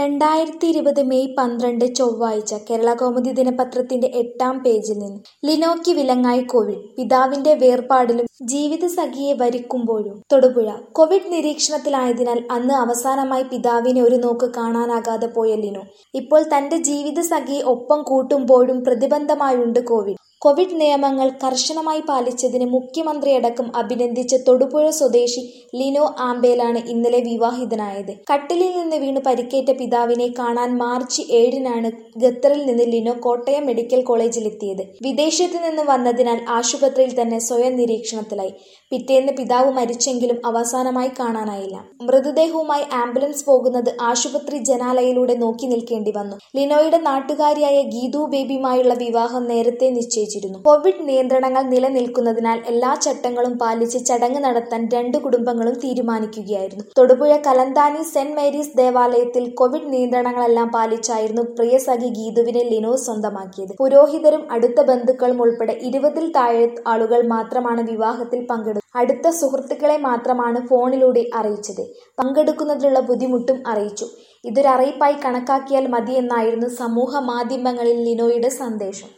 രണ്ടായിരത്തി ഇരുപത് മെയ് പന്ത്രണ്ട് ചൊവ്വാഴ്ച കേരളകൗമുദി ദിനപത്രത്തിന്റെ എട്ടാം പേജിൽ നിന്ന് ലിനോയ്ക്ക് വിലങ്ങായി കോവിഡ് പിതാവിന്റെ വേർപാടിലും ജീവിതസഖിയെ വരിക്കുമ്പോഴും തൊടുപുഴ കോവിഡ് നിരീക്ഷണത്തിലായതിനാൽ അന്ന് അവസാനമായി പിതാവിനെ ഒരു നോക്ക് കാണാനാകാതെ പോയ ലിനോ ഇപ്പോൾ തന്റെ ജീവിതസഖിയെ ഒപ്പം കൂട്ടുമ്പോഴും പ്രതിബന്ധമായുണ്ട് കോവിഡ് കോവിഡ് നിയമങ്ങൾ കർശനമായി പാലിച്ചതിന് മുഖ്യമന്ത്രിയടക്കം അഭിനന്ദിച്ച തൊടുപുഴ സ്വദേശി ലിനോ ആമ്പേലാണ് ഇന്നലെ വിവാഹിതനായത് കട്ടിലിൽ നിന്ന് വീണ് പരിക്കേറ്റ പിതാവിനെ കാണാൻ മാർച്ച് ഏഴിനാണ് ഖത്തറിൽ നിന്ന് ലിനോ കോട്ടയം മെഡിക്കൽ കോളേജിലെത്തിയത് വിദേശത്ത് നിന്ന് വന്നതിനാൽ ആശുപത്രിയിൽ തന്നെ സ്വയം നിരീക്ഷണത്തിലായി പിറ്റേന്ന് പിതാവ് മരിച്ചെങ്കിലും അവസാനമായി കാണാനായില്ല മൃതദേഹവുമായി ആംബുലൻസ് പോകുന്നത് ആശുപത്രി ജനാലയിലൂടെ നോക്കി നിൽക്കേണ്ടി വന്നു ലിനോയുടെ നാട്ടുകാരിയായ ഗീതു ബേബിയുമായുള്ള വിവാഹം നേരത്തെ നിശ്ചയിച്ചിരുന്നു കോവിഡ് നിയന്ത്രണങ്ങൾ നിലനിൽക്കുന്നതിനാൽ എല്ലാ ചട്ടങ്ങളും പാലിച്ച് ചടങ്ങ് നടത്താൻ രണ്ടു കുടുംബങ്ങളും തീരുമാനിക്കുകയായിരുന്നു തൊടുപുഴ കലന്താനി സെന്റ് മേരീസ് ദേവാലയത്തിൽ കോവിഡ് നിയന്ത്രണങ്ങളെല്ലാം പാലിച്ചായിരുന്നു പ്രിയ സഖി ഗീതുവിനെ ലിനോ സ്വന്തമാക്കിയത് പുരോഹിതരും അടുത്ത ബന്ധുക്കളും ഉൾപ്പെടെ ഇരുപതിൽ താഴെ ആളുകൾ മാത്രമാണ് വിവാഹത്തിൽ പങ്കെടുത്തത് അടുത്ത സുഹൃത്തുക്കളെ മാത്രമാണ് ഫോണിലൂടെ അറിയിച്ചത് പങ്കെടുക്കുന്നതിലുള്ള ബുദ്ധിമുട്ടും അറിയിച്ചു ഇതൊരറിയിപ്പായി കണക്കാക്കിയാൽ മതിയെന്നായിരുന്നു സമൂഹ മാധ്യമങ്ങളിൽ ലിനോയുടെ സന്ദേശം